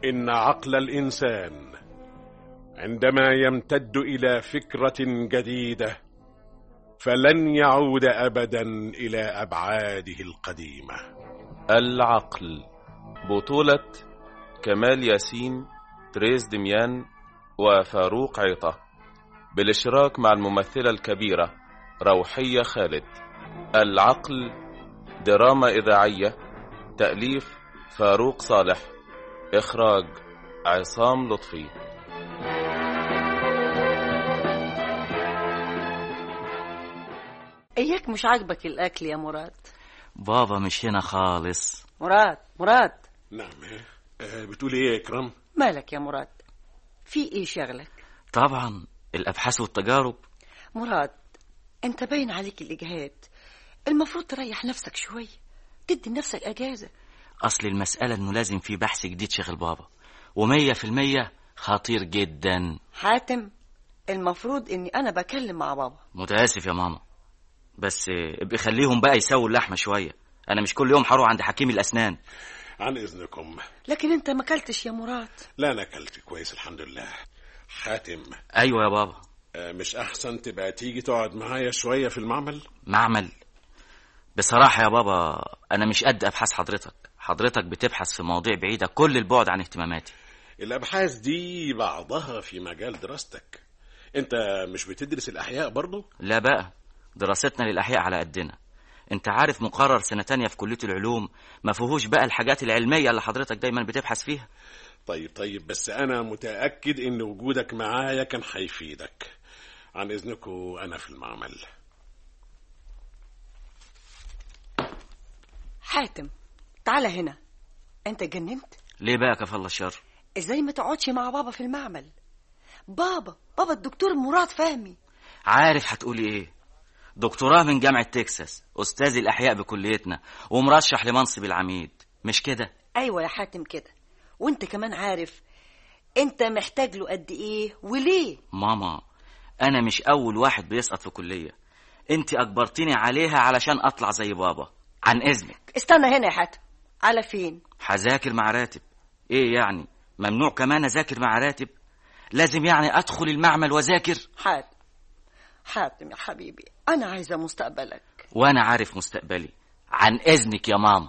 إن عقل الإنسان عندما يمتد إلى فكرة جديدة فلن يعود أبدا إلى أبعاده القديمة العقل بطولة كمال ياسين تريز دميان وفاروق عيطة بالاشتراك مع الممثلة الكبيرة روحية خالد العقل دراما إذاعية تأليف فاروق صالح إخراج عصام لطفي اياك مش عاجبك الاكل يا مراد بابا مش هنا خالص مراد مراد نعم أه بتقول إيه يا إكرام؟ مالك يا مراد في ايه شغلك طبعا الأبحاث والتجارب مراد انت باين عليك الاجهاد المفروض تريح نفسك شويه تدي لنفسك اجازه أصل المسألة إنه لازم في بحث جديد شغل بابا ومية في المية خطير جدا حاتم المفروض اني انا بكلم مع بابا متأسف يا ماما بس ابقي خليهم بقى يسووا اللحمة شوية أنا مش كل يوم هروح عند حكيم الأسنان عن إذنكم لكن انت ما اكلتش يا مراد لا أنا أكلت كويس الحمد لله حاتم أيوة يا بابا أه مش أحسن تبقى تيجي تقعد معايا شوية في المعمل؟ معمل بصراحة يا بابا أنا مش قد أبحاث حضرتك حضرتك بتبحث في مواضيع بعيدة كل البعد عن اهتماماتي الأبحاث دي بعضها في مجال دراستك أنت مش بتدرس الأحياء برضو؟ لا بقى دراستنا للأحياء على قدنا انت عارف مقرر سنة تانية في كلية العلوم ما فيهوش بقى الحاجات العلمية اللي حضرتك دايما بتبحث فيها طيب طيب بس أنا متأكد إن وجودك معايا كان هيفيدك عن إذنكم أنا في المعمل حاتم تعال هنا انت جننت ليه بقى كفى الله الشر ازاي ما تقعدش مع بابا في المعمل بابا بابا الدكتور مراد فهمي عارف هتقولي ايه دكتوراه من جامعة تكساس أستاذ الأحياء بكليتنا ومرشح لمنصب العميد مش كده ايوه يا حاتم كده وانت كمان عارف انت محتاج له قد ايه وليه ماما أنا مش أول واحد بيسقط في كلية أنت أجبرتيني عليها علشان أطلع زي بابا عن إذنك استنى هنا يا حاتم على فين هذاكر مع راتب إيه يعني ممنوع كمان أذاكر مع راتب لازم يعني أدخل المعمل وأذاكر حاتم حاتم يا حبيبي انا عايزه مستقبلك وأنا عارف مستقبلي عن إذنك يا ماما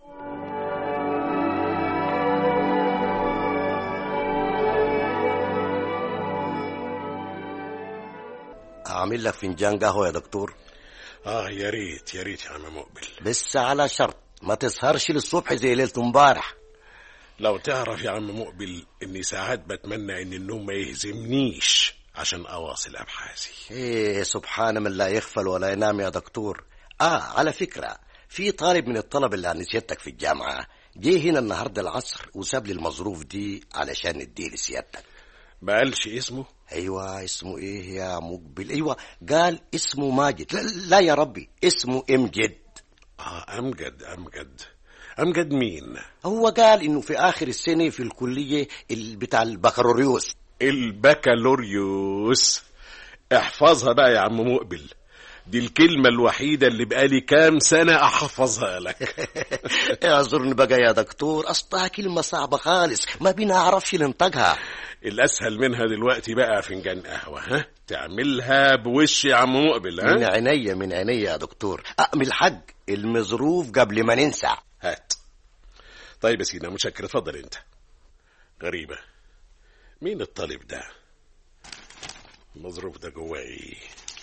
أعمل لك فنجان قهوة يا دكتور آه يا ريت يا ريت يا عم مقبل بس على شرط ما تسهرش للصبح زي ليلة امبارح لو تعرف يا عم مقبل إني ساعات بتمنى إن النوم ما يهزمنيش عشان أواصل أبحاثي ايه سبحان من لا يغفل ولا ينام يا دكتور اه على فكرة في طالب من الطلبة اللي عند سيادتك في الجامعة جه هنا النهاردة العصر وساب لي المظروف دي علشان نديه لسيادتك بقالش اسمه ايوه اسمه ايه يا مقبل ايوه قال اسمه ماجد لا, لا يا ربي اسمه امجد آه أمجد أمجد أمجد مين هو قال انه في اخر السنة في الكلية ال- بتاع البكالوريوس البكالوريوس احفظها بقى يا عم مقبل دي الكلمة الوحيدة اللي بقالي كام سنة أحفظها لك اعذرني بقى يا دكتور اصلها كلمة صعبة خالص ما بنعرفش ننطقها الأسهل منها دلوقتي بقى فنجان قهوة ها تعملها بوش يا عم مقبل من ها عينيا من عينيا يا دكتور أأمل الحج المظروف قبل ما ننسى هات طيب يا سيدنا متشكر اتفضل انت غريبة مين الطالب ده المظروف ده جواه ايه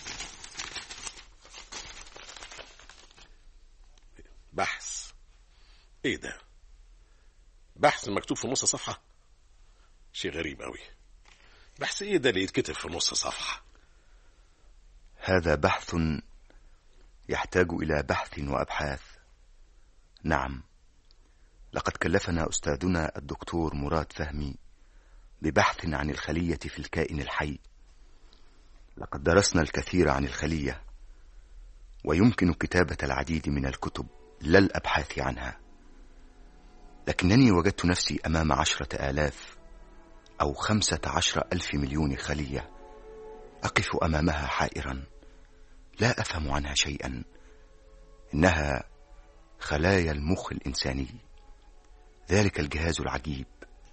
بحث ايه ده بحث مكتوب في نص صفحة شيء غريب قوي بحث ايه ده اللي يتكتب في نص صفحة هذا بحث يحتاج إلى بحث وأبحاث نعم لقد كلفنا أستاذنا الدكتور مراد فهمي ببحث عن الخلية في الكائن الحي لقد درسنا الكثير عن الخلية ويمكن كتابة العديد من الكتب لا الأبحاث عنها لكنني وجدت نفسي أمام عشرة آلاف أو خمسة عشر ألف مليون خلية أقف أمامها حائرا لا أفهم عنها شيئا إنها خلايا المخ الإنساني ذلك الجهاز العجيب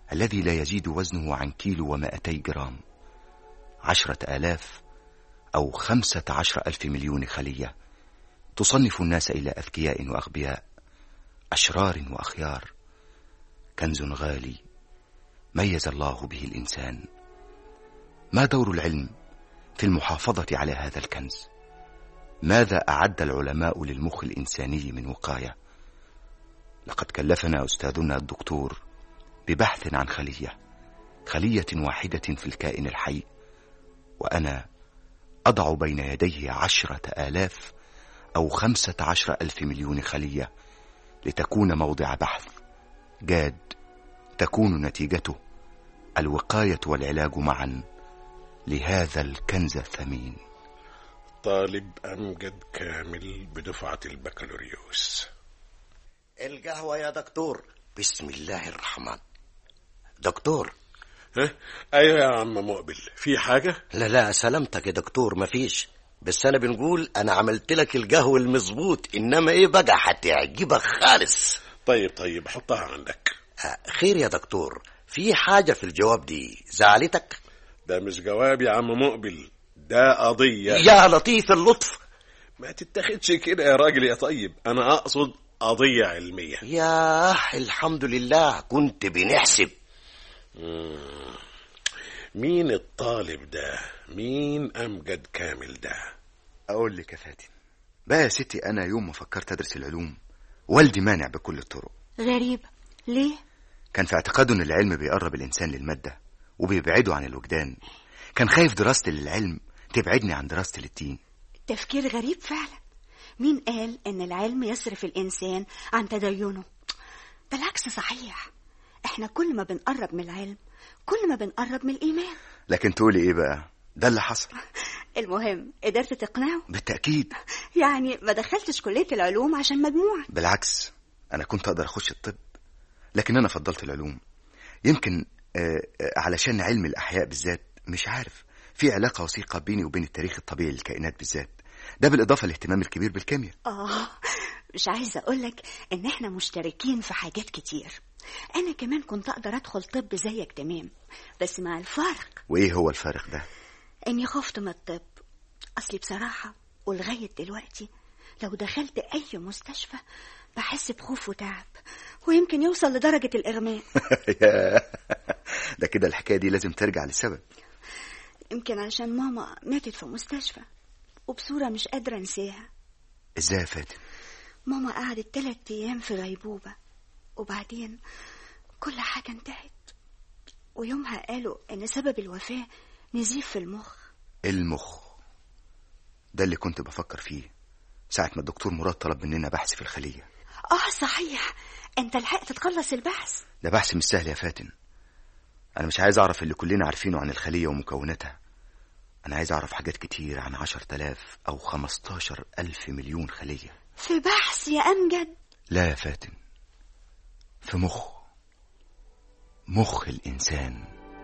الذي لا يزيد وزنه عن كيلو ومائتي جرام عشرة آلاف أو خمسة عشر ألف مليون خلية تصنف الناس إلى أذكياء وأغبياء أشرار وأخيار كنز غالي ميز الله به الإنسان ما دور العلم في المحافظة على هذا الكنز ماذا أعد العلماء للمخ الإنساني من وقاية لقد كلفنا أستاذنا الدكتور ببحث عن خلية خلية واحدة في الكائن الحي وأنا أضع بين يديه عشرة آلاف أو خمسة عشر ألف مليون خلية لتكون موضع بحث جاد تكون نتيجته الوقاية والعلاج معا لهذا الكنز الثمين طالب أمجد كامل بدفعة البكالوريوس القهوة يا دكتور بسم الله الرحمن دكتور ها؟ أيوة يا عم مقبل في حاجة لا لا سلامتك يا دكتور مفيش بس انا بنقول انا عملت لك القهوة المظبوط انما ايه بقى هتعجبك خالص طيب طيب حطها عندك آه، خير يا دكتور في حاجة في الجواب دي زعلتك ده مش جواب يا عم مقبل ده قضية يا لطيف اللطف ما تتاخدش كده يا راجل يا طيب أنا أقصد قضية علمية يا الحمد لله كنت بنحسب مم. مين الطالب ده مين أمجد كامل ده أقول لك يا فاتن بقى يا ستي أنا يوم ما فكرت أدرس العلوم والدي مانع بكل الطرق غريبة ليه؟ كان في اعتقاده ان العلم بيقرب الانسان للماده وبيبعده عن الوجدان كان خايف دراستي للعلم تبعدني عن دراستي للدين تفكير غريب فعلا مين قال ان العلم يصرف الانسان عن تدينه بالعكس صحيح احنا كل ما بنقرب من العلم كل ما بنقرب من الايمان لكن تقولي ايه بقى ده اللي حصل المهم قدرت تقنعه بالتاكيد يعني ما دخلتش كلية العلوم عشان مجموعة بالعكس انا كنت اقدر اخش الطب لكن انا فضلت العلوم يمكن آه، آه، علشان علم الاحياء بالذات مش عارف في علاقه وثيقه بيني وبين التاريخ الطبيعي للكائنات بالذات ده بالاضافه للاهتمام الكبير بالكيمياء اه مش عايزة اقولك ان احنا مشتركين في حاجات كتير انا كمان كنت اقدر ادخل طب زيك تمام بس مع الفرق وايه هو الفارق ده اني خفت من الطب اصلي بصراحة ولغاية دلوقتي لو دخلت اي مستشفى بحس بخوف وتعب ويمكن يوصل لدرجة الاغماء يا، ده كده الحكايه دي لازم ترجع للسبب يمكن عشان ماما ماتت في مستشفى وبصورة مش قادرة انساها ازاي يا فاتن ماما قعدت تلات ايام في غيبوبة وبعدين كل حاجة انتهت ويومها قالوا ان سبب الوفاة نزيف في المخ المخ ده اللي كنت بفكر فيه ساعة ما الدكتور مراد طلب مننا بحث في الخلية اه صحيح انت لحقت تخلص البحث ده بحث مش سهل يا فاتن أنا مش عايز أعرف اللي كلنا عارفينه عن الخلية ومكوناتها أنا عايز أعرف حاجات كتير عن عشر تلاف أو خمستاشر ألف مليون خلية في بحث يا امجد لا يا فاتن في مخ مخ الإنسان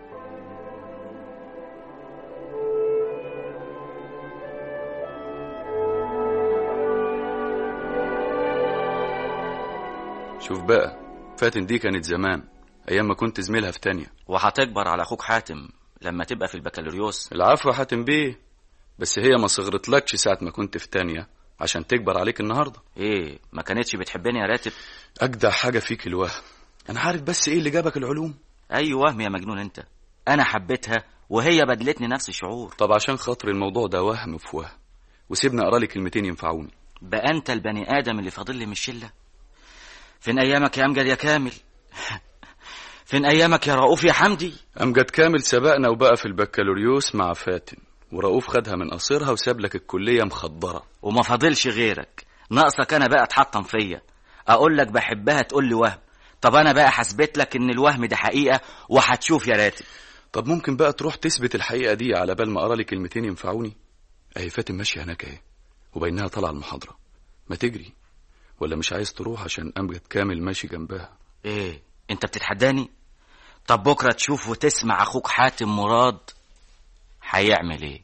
شوف بقى فاتن دي كانت زمان ايام ما كنت زميلها في تانية وهتكبر على اخوك حاتم لما تبقى في البكالوريوس العفو يا حاتم بيه بس هي ما صغرتلكش ساعة ما كنت في تانية عشان تكبر عليك النهاردة ايه ما كانتش بتحبني يا راتب أجدع حاجة فيك الوهم أنا عارف بس إيه اللي جابك العلوم اي وهم يا مجنون انت انا حبيتها وهي بدلتني نفس الشعور طب عشان خاطر الموضوع ده وهم في وهم وسيبني أقرا لي كلمتين ينفعوني بقى انت البني ادم اللي فاضل لي من الشله فين ايامك يا امجد يا كامل فين ايامك يا رؤوف يا حمدي أمجد كامل سبقنا وبقى في البكالوريوس مع فاتن ورؤوف خدها من قصيرها وساب لك الكلية مخدرة وما فاضلش غيرك ناقصك انا بقى تحطم فيا اقول لك بحبها تقول لي وهم طب انا بقى حسبت لك ان الوهم ده حقيقه وهتشوف يا راتب طب ممكن بقى تروح تثبت الحقيقة دي على بال ما أقرا لي كلمتين ينفعوني أهي فاتن ماشية هناك أهي وبينها طالعة المحاضرة ما تجري ولا مش عايز تروح عشان أمجد كامل ماشي جنبها ايه انت بتتحداني طب بكره تشوف وتسمع اخوك حاتم مراد هيعمل ايه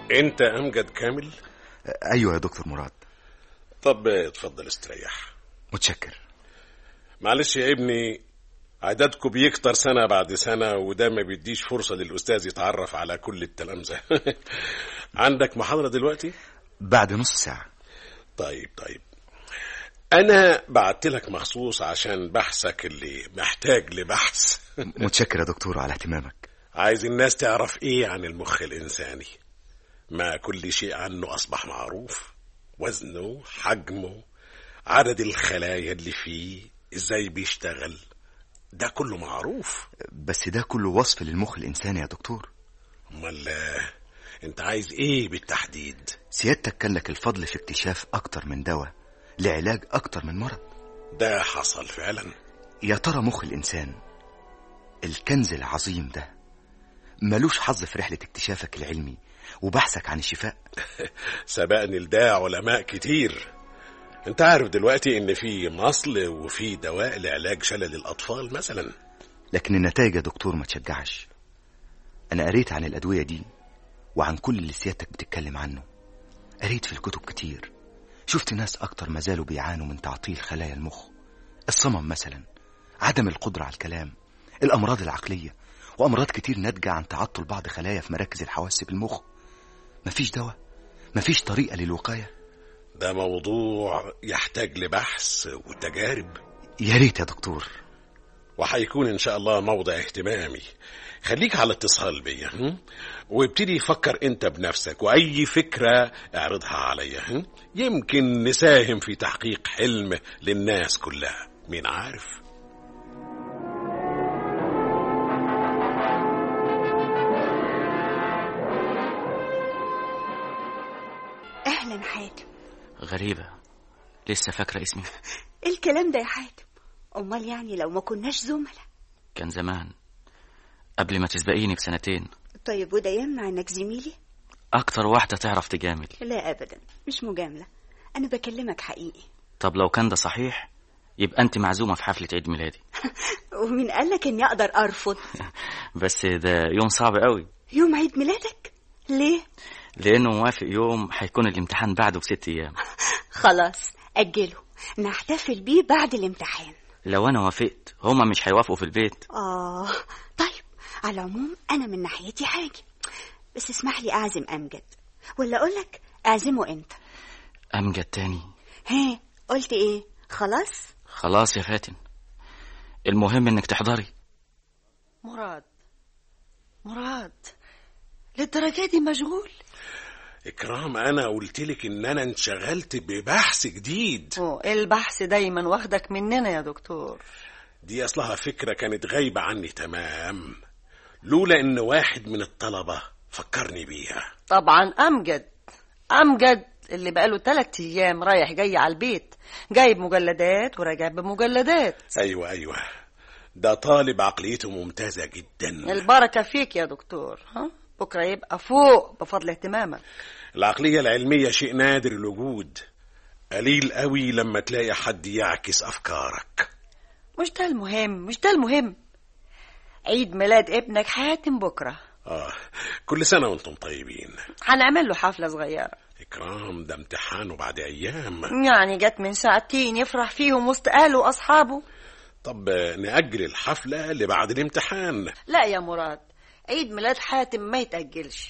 انت امجد كامل ايوه يا دكتور مراد طب اتفضل استريح متشكر معلش يا ابني عددكم بيكتر سنة بعد سنة وده ما بيديش فرصة للأستاذ يتعرف على كل التلامذة عندك محاضرة دلوقتي؟ بعد نص ساعة طيب طيب أنا بعت لك مخصوص عشان بحثك اللي محتاج لبحث متشكر يا دكتور على اهتمامك عايز الناس تعرف إيه عن المخ الإنساني ما كل شيء عنه أصبح معروف وزنه حجمه عدد الخلايا اللي فيه إزاي بيشتغل ده كله معروف بس ده كله وصف للمخ الإنساني يا دكتور امال آه، انت عايز ايه بالتحديد سيادتك كان لك الفضل في اكتشاف أكتر من دواء لعلاج أكتر من مرض ده حصل فعلا يا ترى مخ الإنسان الكنز العظيم ده ملوش حظ في رحلة اكتشافك العلمي وبحثك عن الشفاء سبقني لده علماء كتير انت عارف دلوقتي ان في مصل وفي دواء لعلاج شلل الاطفال مثلا لكن النتائج يا دكتور ما تشجعش أنا قريت عن الأدوية دي وعن كل اللي سيادتك بتتكلم عنه قريت في الكتب كتير شفت ناس أكتر ما زالوا بيعانوا من تعطيل خلايا المخ الصمم مثلا عدم القدرة على الكلام الأمراض العقلية وأمراض كتير ناتجة عن تعطل بعض خلايا في مراكز الحواس بالمخ مفيش دواء مفيش طريقة للوقاية ده موضوع يحتاج لبحث وتجارب يا ريت يا دكتور وهيكون ان شاء الله موضع اهتمامي خليك على اتصال بيا هم؟ وابتدي فكر انت بنفسك واي فكرة اعرضها عليا هم؟ يمكن نساهم في تحقيق حلم للناس كلها مين عارف اهلا حاتم غريبة لسه فاكرة اسمي ايه الكلام ده يا حاتم امال يعني لو ما كناش زملاء كان زمان قبل ما تسبقيني بسنتين طيب وده يمنع انك زميلي أكتر واحدة تعرف تجامل لا ابدا مش مجامله انا بكلمك حقيقي طب لو كان ده صحيح يبقى أنت معزومة في حفلة عيد ميلادي ومين قالك اني اقدر ارفض بس ده يوم صعب قوي يوم عيد ميلادك ليه لأنه موافق يوم هيكون الامتحان بعده بست أيام خلاص اجله نحتفل بيه بعد الامتحان لو أنا وافقت هما مش هيوافقوا في البيت اه طيب على العموم انا من ناحيتي حاجه بس اسمح لي اعزم امجد ولا اقولك اعزمه انت أمجد تاني ها قلت ايه خلاص خلاص يا فاتن المهم إنك تحضري مراد مراد للدرجة دي مشغول اكرام انا قلت لك ان انا انشغلت ببحث جديد أوه، البحث دايما واخدك مننا يا دكتور دي اصلها فكرة كانت غايبة عني تمام لولا ان واحد من الطلبة فكرني بيها طبعا أمجد أمجد اللي بقاله ثلاث أيام رايح جاي على البيت جايب مجلدات وراجع بمجلدات ايوه ايوه ده طالب عقليته ممتازة جدا البركة فيك يا دكتور ها بكرة يبقى فوق بفضل اهتمامك العقلية العلمية شيء نادر الوجود قليل قوي لما تلاقي حد يعكس أفكارك مش ده المهم مش ده المهم عيد ميلاد ابنك حاتم بكرة آه كل سنة وانتم طيبين هنعمل له حفلة صغيرة إكرام ده امتحانه بعد أيام يعني جت من ساعتين يفرح فيهم وسط أهله وأصحابه طب نأجل الحفلة لبعد الامتحان لا يا مراد عيد ميلاد حاتم ما يتأجلش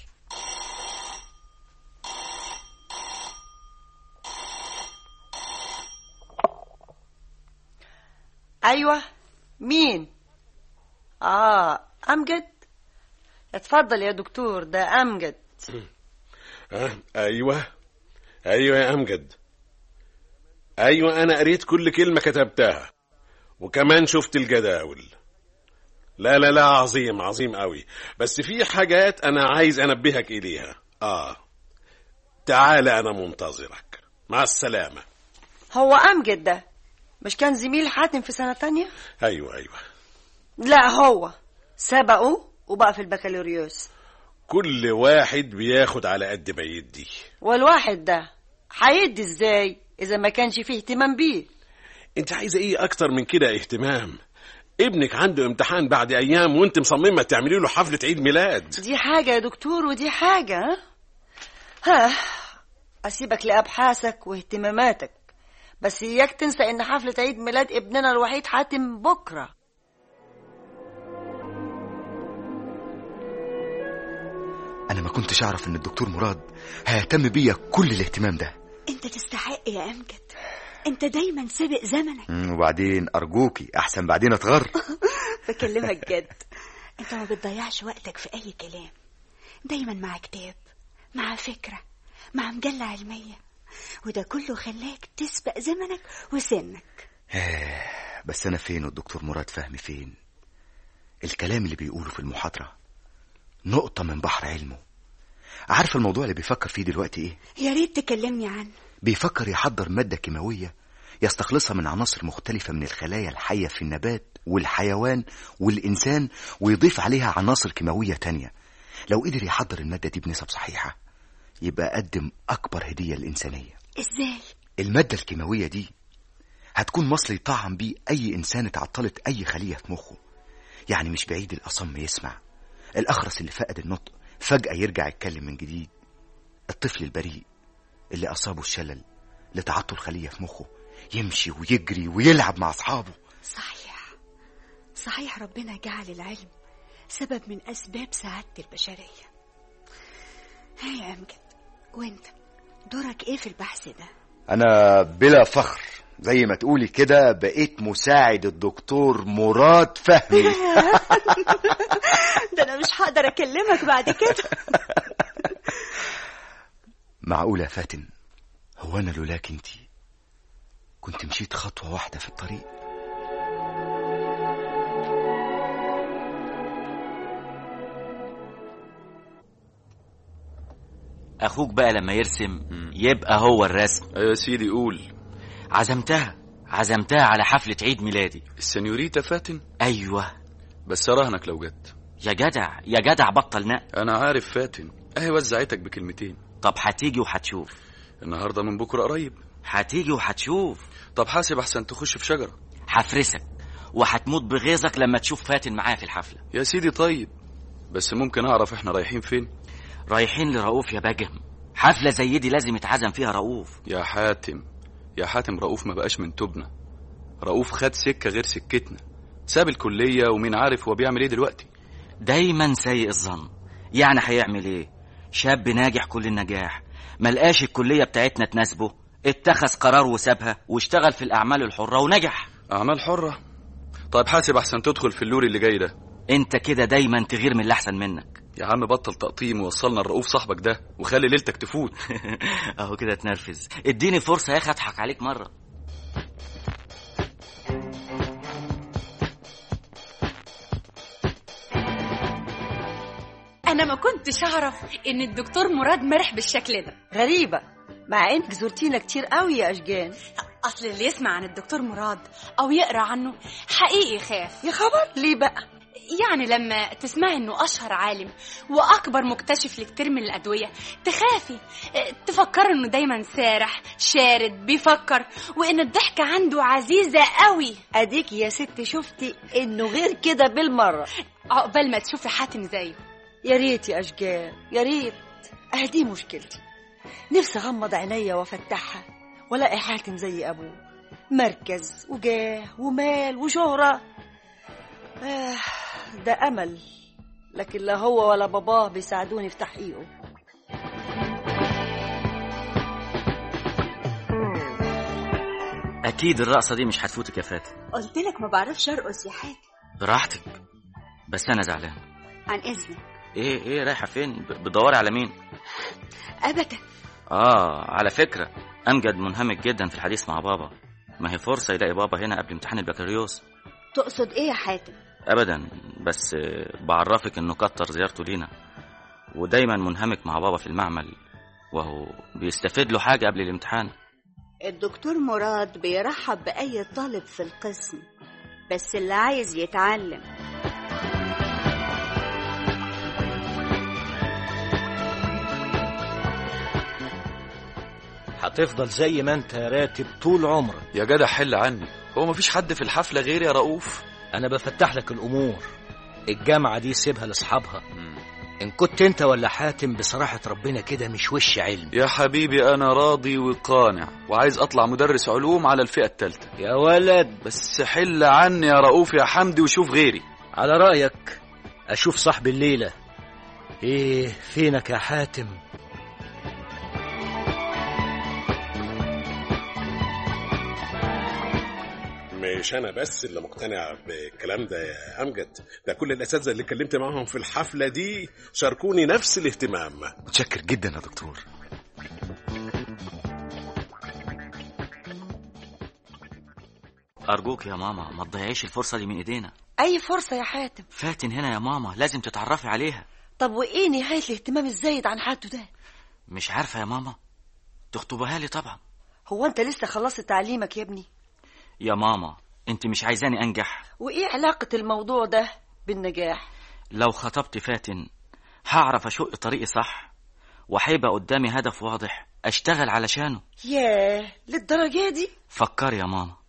أيوة مين آه أمجد اتفضل يا دكتور ده أمجد آه أيوة أيوة يا أمجد أيوة أنا قريت كل كلمة كتبتها وكمان شفت الجداول لا لا لا عظيم عظيم قوي بس في حاجات أنا عايز أنبهك إليها آه تعال أنا منتظرك مع السلامة هو أمجد ده مش كان زميل حاتم في سنة تانية أيوة أيوة لا هو سبقه وبقى في البكالوريوس كل واحد بياخد على قد ما يدي والواحد ده هيدي ازاي اذا ما كانش فيه اهتمام بيه انت عايزه ايه اكتر من كده اهتمام ابنك عنده امتحان بعد ايام وانت مصممه تعملي له حفله عيد ميلاد دي حاجة يا دكتور ودي حاجة ها؟ ها أسيبك لأبحاثك واهتماماتك بس إياك تنسى إن حفلة عيد ميلاد ابننا الوحيد حاتم بكرة انا ما كنتش اعرف ان الدكتور مراد هيهتم بيا كل الاهتمام ده انت تستحق يا امجد انت دايما سابق زمنك مم، وبعدين ارجوكي احسن بعدين اتغر بكلمك جد انت ما بتضيعش وقتك في اي كلام دايما مع كتاب مع فكرة مع مجلة علمية وده كله خلاك تسبق زمنك وسنك بس انا فين والدكتور مراد فهمي فين الكلام اللي بيقوله في المحاضرة نقطة من بحر علمه عارفة الموضوع اللي بيفكر فيه دلوقتي ايه يا ريت تكلمني عنه بيفكر يحضر مادة كيماوية يستخلصها من عناصر مختلفة من الخلايا الحية في النبات والحيوان والإنسان ويضيف عليها عناصر كيماوية تانية لو قدر يحضر المادة دي بنسب صحيحة يبقى قدم أكبر هدية للإنسانية ازاي المادة الكيماوية دي هتكون مصل يطعم بيه أي إنسان اتعطلت أي خلية في مخه يعني مش بعيد الأصم يسمع الأخرس اللي فقد النطق فجأة يرجع يتكلم من جديد الطفل البريء اللي أصابه الشلل لتعطل خلية في مخه يمشي ويجري ويلعب مع أصحابه صحيح صحيح ربنا جعل العلم سبب من أسباب سعادة البشرية ها يا أمجد وانت دورك ايه في البحث ده أنا بلا فخر زي ما تقولي كده بقيت مساعد الدكتور مراد فهمي ده أنا مش هقدر أكلمك بعد كده معقولة يا فاتن هو أنا لولاك انتي كنت مشيت خطوة واحدة في الطريق اخوك بقى لما يرسم يبقى هو الرسم ايوه يا سيدي قول عزمتها عزمتها على حفلة عيد ميلادي السنيوريتا فاتن ايوه بس اراهنك لو جت يا جدع يا جدع بطل نق انا عارف فاتن اهي وزعتك بكلمتين طب هتيجي وهتشوف النهارده من بكره قريب هتيجي وهتشوف طب حاسب احسن تخش في شجره هفرسك وهتموت بغيظك لما تشوف فاتن معايا في الحفلة يا سيدي طيب بس ممكن اعرف احنا رايحين فين رايحين لرؤوف يا بجم حفلة زي دي لازم يتعزم فيها رؤوف يا حاتم يا حاتم رؤوف ما بقاش من تبنا رؤوف خد سكه غير سكتنا ساب الكليه ومين عارف هو بيعمل ايه دلوقتي دايما سيء الظن يعني هيعمل ايه شاب ناجح كل النجاح ملقاش الكلية بتاعتنا تناسبه اتخذ قرار وسابها واشتغل في الأعمال الحرة ونجح اعمال حره طيب حاسب احسن تدخل في اللوري اللي جاي ده انت كده دايما تغير من اللي احسن منك يا عم بطل تقطيم ووصلنا لرؤوف صاحبك ده وخلي ليلتك تفوت اهو كده تنرفز اديني فرصة يا اخي اضحك عليك مرة انا ما كنتش اعرف ان الدكتور مراد مرح بالشكل ده غريبة مع إنك زرتينا كتير قوي يا أشجان اصل اللي يسمع عن الدكتور مراد او يقرا عنه حقيقي يخاف يا خبر ليه بقى يعني لما تسمعي انه اشهر عالم واكبر مكتشف لكتير من الادويه تخافي اه، تفكري انه دايما سارح شارد بيفكر وان الضحكه عنده عزيزه قوي أديك يا ست شفتي إنه غير كده بالمرة عقبال ما تشوفي حاتم زيه يا ريت يا أشجان يا ريت أهدي مشكلتي نفسي أغمض عينيا وأفتحها وألاقي حاتم زي أبوه مركز وجاه ومال وشهرة آه ده أمل لكن لا هو ولا باباه بيساعدوني في تحقيقه اكيد الرقصة دي مش هتفوتك يا فاتن قلت لك ما بعرفش أرقص يا حاج براحتك بس انا زعلان عن إذنك ايه ايه رايحة فين ب- بتدوري على مين أبدا اه على فكرة امجد منهمك جدا في الحديث مع بابا ما هي فرصة يلاقي بابا هنا قبل امتحان البكالوريوس تقصد إيه يا حاتم ابدا بس آه، بعرفك انه كتر زيارته لينا ودايما منهمك مع بابا في المعمل وهو بيستفيد له حاجة قبل الامتحان الدكتور مراد بيرحب بأي طالب في القسم بس اللي عايز يتعلم هتفضل زي ما انت يا راتب طول عمرك يا جدع حل عني هو مفيش حد في الحفله غيري يا رؤوف انا بفتح لك الامور الجامعه دي سيبها لاصحابها إن كنت أنت ولا حاتم بصراحة ربنا كده مش وش علم يا حبيبي أنا راضي وقانع وعايز أطلع مدرس علوم على الفئة التالتة يا ولد بس حل عني يا رؤوف يا حمدي وشوف غيري على رأيك أشوف صاحب الليلة إيه فينك يا حاتم مش انا بس اللي مقتنع بالكلام ده يا امجد ده كل الاساتذه اللي اتكلمت معاهم في الحفله دي شاركوني نفس الاهتمام متشكر جدا يا دكتور أرجوك يا ماما ما تضيعيش الفرصة دي من إيدينا أي فرصة يا حاتم فاتن هنا يا ماما لازم تتعرفي عليها طب وإيه نهاية الاهتمام الزايد عن حالته ده مش عارفة يا ماما تخطبها لي طبعا هو أنت لسه خلصت تعليمك يا ابني يا ماما انت مش عايزاني انجح وإيه علاقة الموضوع ده بالنجاح لو خطبت فاتن هعرف اشق طريقي صح وهيبقى قدامي هدف واضح اشتغل علشانه ياه للدرجة دي فكر يا ماما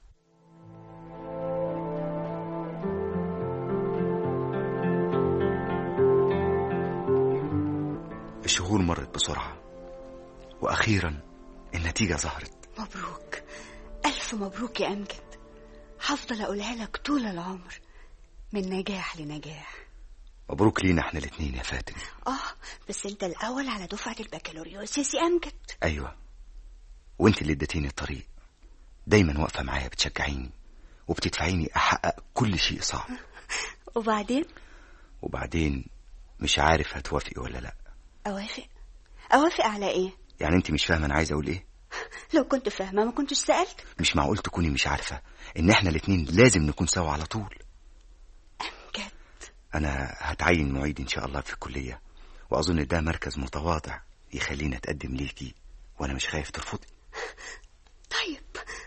الشهور مرت بسرعة وأخيرا النتيجة ظهرت مبروك ألف مبروك يا أمجد هفضل أقولها لك طول العمر من نجاح لنجاح مبروك لينا احنا الاتنين يا فاتن آه بس أنت الأول على دفعة البكالوريوس يا سي أمجد أيوة وانت اللي اديتيني الطريق دايما واقفة معايا بتشجعيني وبتدفعيني أحقق كل شيء صعب وبعدين وبعدين مش عارف هتوافقي ولا لا أوافق أوافق على إيه يعني انت مش فاهمة أنا عايز أقول إيه لو كنت فاهمة ما كنتش سألت مش معقول تكوني مش عارفة إن احنا الاتنين لازم نكون سوا على طول أمجد أنا هتعين معيد إن شاء الله في الكلية وأظن ده مركز متواضع يخليني أتقدم ليكي وأنا مش خايف ترفضي طيب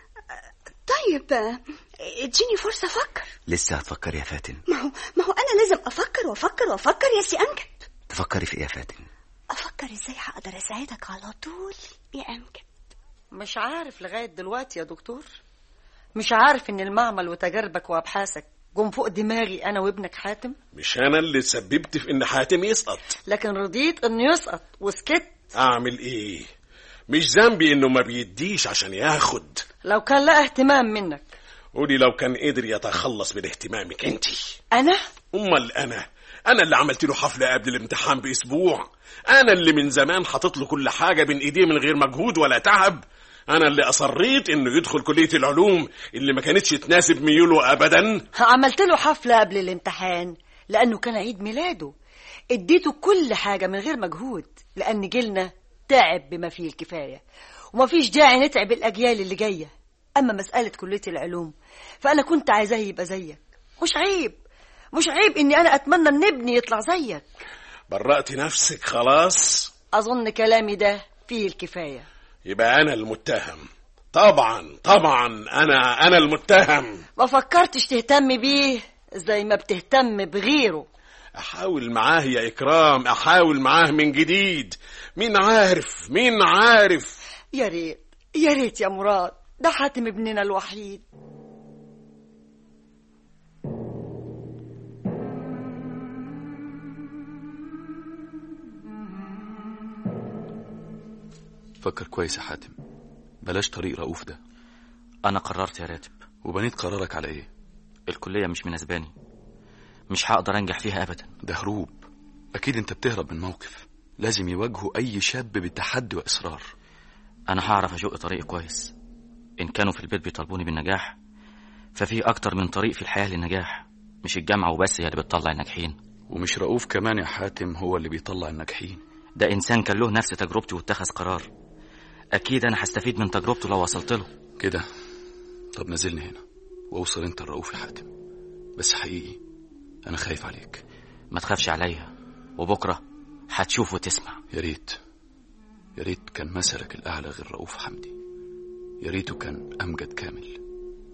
طيب اديني فرصة أفكر لسه هتفكري يا فاتن ما هو ما هو أنا لازم أفكر وأفكر وأفكر يا سي أمجد تفكري في إيه يا فاتن أفكر إزاي هقدر أساعدك على طول يا أمجد مش عارف لغاية دلوقتي يا دكتور مش عارف إن المعمل وتجاربك وأبحاثك جم فوق دماغي أنا وابنك حاتم مش انا اللي سببت في ان حاتم يسقط لكن رضيت إنه يسقط وسكت اعمل ايه مش ذنبي انه ما بيديش عشان ياخد لو كان لا اهتمام منك قولي لو كان قدر يتخلص من اهتمامك انت أنا امال انا انا اللي عملت له حفله قبل الامتحان باسبوع انا اللي من زمان حاطط له كل حاجه بين ايديه من غير مجهود ولا تعب انا اللي اصريت انه يدخل كليه العلوم اللي ما كانتش تناسب ميوله ابدا عملت له حفلة قبل الامتحان لأنه كان عيد ميلاده اديته كل حاجة من غير مجهود لأن جيلنا تعب بما فيه الكفاية ومفيش داعي نتعب الأجيال اللي جاية أما مسألة كلية العلوم فأنا كنت عايزاه يبقى زيك مش عيب مش عيب إني أنا أتمنى إن ابني يطلع زيك برأت نفسك خلاص أظن كلامي ده فيه الكفاية يبقى انا المتهم طبعا طبعا انا انا المتهم ما فكرتش تهتم بيه زي ما بتهتم بغيره احاول معاه يا اكرام احاول معاه من جديد مين عارف مين عارف يا ريت يا ريت يا مراد ده حاتم ابننا الوحيد فكر كويس يا حاتم بلاش طريق رؤوف ده انا قررت يا راتب وبنيت قرارك على ايه الكلية مش مناسباني مش هقدر انجح فيها ابدا ده هروب اكيد انت بتهرب من موقف لازم يواجهه اي شاب بتحدي واصرار انا هعرف اشق طريقي كويس ان كانوا في البيت بيطالبوني بالنجاح ففي اكتر من طريق في الحياة للنجاح مش الجامعة وبس هي اللي بتطلع الناجحين ومش رؤوف كمان يا حاتم هو اللي بيطلع الناجحين ده انسان كان له نفس تجربتي واتخذ قرار اكيد انا هستفيد من تجربته لو وصلت له كده طب نزلني هنا واوصل انت لرؤوف يا حاتم بس حقيقي انا خايف عليك ما تخافش عليا وبكرة هتشوف وتسمع يا ريت يا ريت كان مثلك الاعلى غير رؤوف حمدي يا ريته كان امجد كامل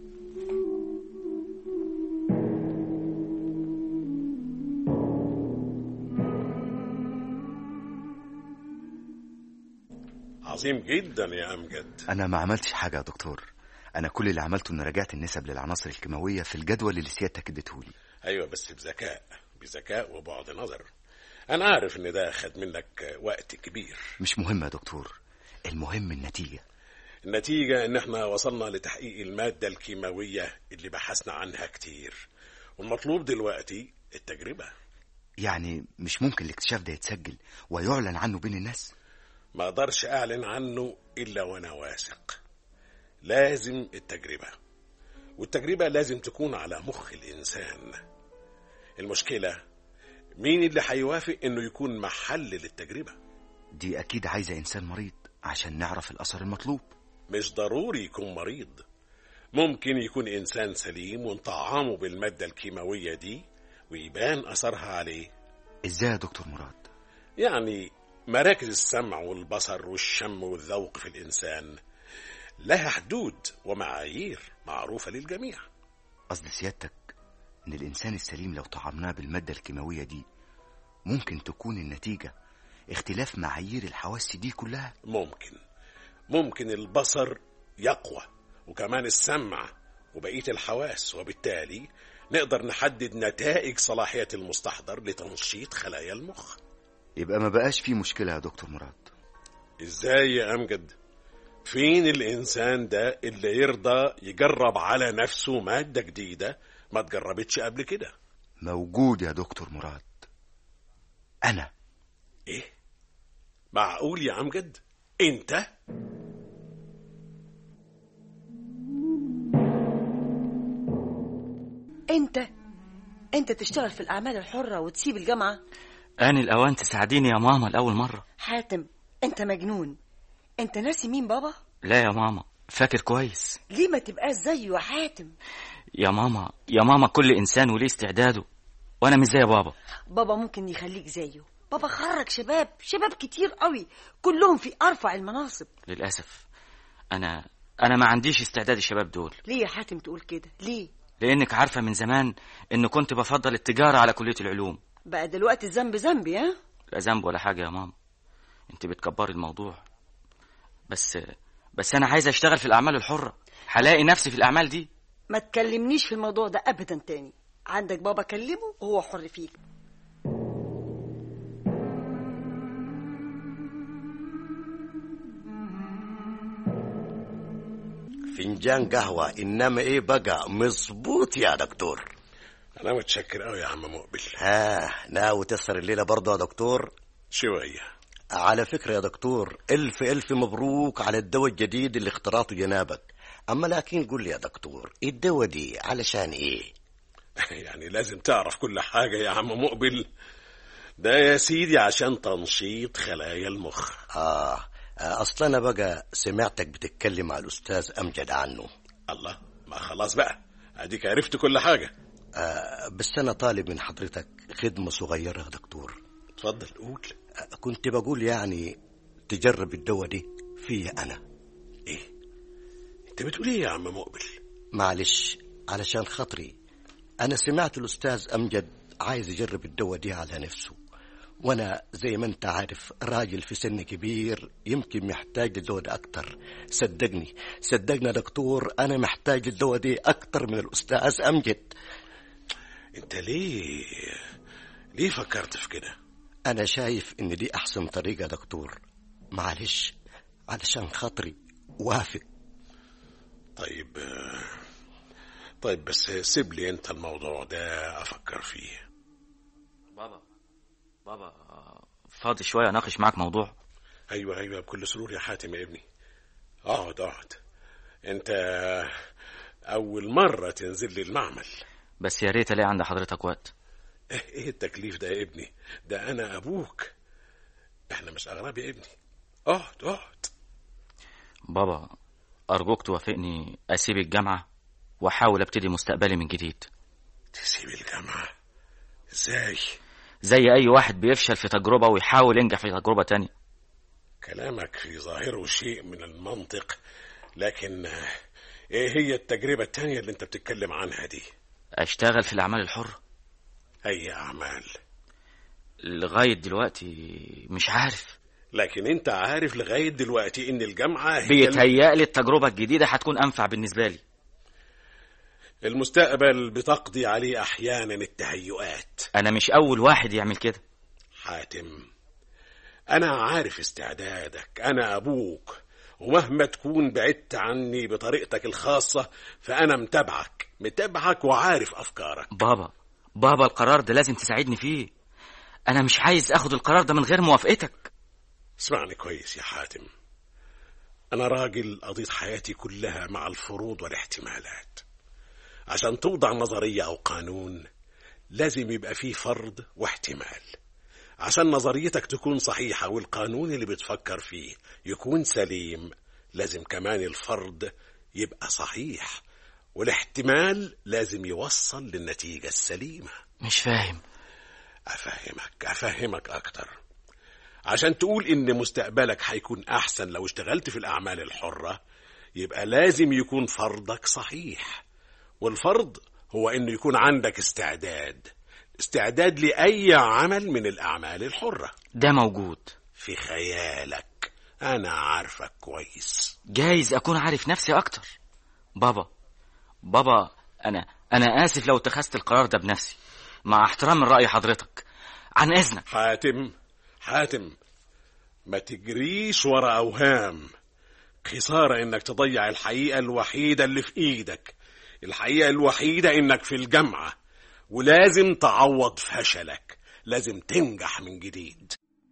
عظيم جدا يا امجد أنا ما عملتش حاجة يا دكتور أنا كل اللي عملته إن راجعت النسب للعناصر الكيماوية في الجدول اللي سيادتك اديتهولي ايوه بس بذكاء بذكاء وبعد نظر انا عارف ان ده خد منك وقت كبير مش مهم يا دكتور المهم النتيجة النتيجة ان احنا وصلنا لتحقيق المادة الكيماوية اللي بحثنا عنها كتير والمطلوب دلوقتي التجربة يعني مش ممكن الاكتشاف ده يتسجل ويعلن عنه بين الناس ما اقدرش اعلن عنه الا وانا واثق لازم التجربة والتجربة لازم تكون على مخ الانسان المشكلة مين اللي هيوافق انه يكون محل للتجربة دي أكيد عايزة إنسان مريض عشان نعرف الأثر المطلوب مش ضروري يكون مريض ممكن يكون إنسان سليم ونطعمه بالمادة الكيماوية دي ويبان أثرها عليه إزاي يا دكتور مراد يعني مراكز السمع والبصر والشم والذوق في الإنسان لها حدود ومعايير معروفة للجميع قصد سيادتك إن الإنسان السليم لو طعمناه بالمادة الكيماوية دي ممكن تكون النتيجة اختلاف معايير الحواس دي كلها ممكن ممكن البصر يقوى وكمان السمع وبقية الحواس وبالتالي نقدر نحدد نتائج صلاحية المستحضر لتنشيط خلايا المخ يبقى ما بقاش في مشكلة يا دكتور مراد ازاي يا امجد فين الانسان ده اللي يرضى يجرب على نفسه مادة جديدة ما تجربتش قبل كده موجود يا دكتور مراد أنا ايه معقول يا امجد انت انت انت تشتغل في الاعمال الحره وتسيب الجامعه آن الأوان تساعديني يا ماما لأول مرة حاتم انت مجنون انت ناسي مين بابا لا يا ماما فاكر كويس ليه ما تبقاش زيه يا حاتم يا ماما يا ماما كل إنسان وليه استعداده وأنا مش زي بابا بابا ممكن يخليك زيه بابا خرج شباب شباب كتير قوي كلهم في ارفع المناصب للأسف أنا أنا ما عنديش استعداد الشباب دول ليه يا حاتم تقول كده ليه لأنك عارفة من زمان إن كنت بفضل التجارة على كلية العلوم بقى دلوقتي الذنب ذنبي ها لا ذنب ولا حاجة يا ماما أنت بتكبري الموضوع بس بس أنا عايز أشتغل في الأعمال الحرة هلاقي نفسي في الأعمال دي ما تكلمنيش في الموضوع ده ابدا تاني عندك بابا كلمه وهو حر فيك فنجان قهوة إنما إيه بقى مظبوط يا دكتور انا متشكر قوي يا عم مقبل ها ناوي تسهر الليلة برضه يا دكتور شوية على فكرة يا دكتور ألف ألف مبروك على الدواء الجديد اللي اخترعته جنابك أما لكن قول لي يا دكتور الدواء دي علشان إيه يعني لازم تعرف كل حاجة يا عم مقبل ده يا سيدي عشان تنشيط خلايا المخ آه آه، أصل أنا بقى سمعتك بتتكلم مع الأستاذ أمجد عنه الله ما خلاص بقى اديك عرفت كل حاجة آه بس أنا طالب من حضرتك خدمة صغيرة يا دكتور اتفضل قول آه كنت بقول يعني تجرب الدواء دي فيا أنا ايه انت بتقول ايه يا عم مقبل معلش علشان خاطري أنا سمعت الأستاذ أمجد عايز يجرب الدواء دي على نفسه وأنا زي ما أنت عارف راجل في سن كبير يمكن محتاج الدواء ده أكتر صدقني صدقني يا دكتور أنا محتاج الدواء دي أكتر من الأستاذ أمجد انت ليه ليه فكرت في كده أنا شايف إن دي أحسن طريقة يا دكتور معلش علشان خاطري وافق طيب آه، طيب بس سيب لي انت الموضوع ده افكر فيه بابا بابا فاضي شوية أناقش معاك موضوع ايوه ايوه بكل سرور يا حاتم يا ابني اقعد اقعد انت اول مرة تنزل لي المعمل بس يا ريت الاقي عند حضرتك وقت ايه ايه التكليف ده يا ابني ده انا ابوك احنا مش اغراب يا ابني اقعد اقعد بابا أرجوك توافقني أسيب الجامعة وأحاول أبتدي مستقبلي من جديد تسيب الجامعة ازاي زي أي واحد بيفشل في تجربة ويحاول ينجح في تجربة تانية كلامك في ظاهره شيء من المنطق لكن آه، ايه هي التجربة التانية اللي انت بتتكلم عنها دي أشتغل في الأعمال الحرة اي اعمال لغاية دلوقتي مش عارف لكن انت عارف لغاية دلوقتي ان الجامعة هي بيتهيألي التجربة الجديدة هتكون أنفع بالنسبة لي المستقبل بتقضي عليه احيانا التهيؤات أنا مش أول واحد يعمل كده حاتم أنا عارف استعدادك أنا أبوك ومهما تكون بعدت عني بطريقتك الخاصة فأنا متابعك متابعك وعارف أفكارك بابا بابا القرار ده لازم تساعدني فيه انا مش عايز اخد القرار ده من غير موافقتك اسمعني كويس يا حاتم أنا راجل قضيت حياتي كلها مع الفروض والاحتمالات عشان توضع نظرية أو قانون لازم يبقى فيه فرض واحتمال عشان نظريتك تكون صحيحة والقانون اللي بتفكر فيه يكون سليم لازم كمان الفرض يبقى صحيح والاحتمال لازم يوصل للنتيجة السليمة مش فاهم أفهمك أفهمك أكتر عشان تقول إن مستقبلك هيكون أحسن لو اشتغلت في الأعمال الحرة يبقى لازم يكون فرضك صحيح والفرض هو إنه يكون عندك استعداد استعداد لأي عمل من الأعمال الحرة ده موجود في خيالك أنا عارفك كويس جايز اكون عارف نفسي اكتر بابا بابا انا انا اسف لو اتخذت القرار ده بنفسي مع احترام رأي حضرتك عن اذنك حاتم حاتم ما تجريش ورا أوهام خسارة إنك تضيع الحقيقة الوحيدة اللي في إيدك الحقيقة الوحيدة إنك في الجامعة ولازم تعوض فشلك لازم تنجح من جديد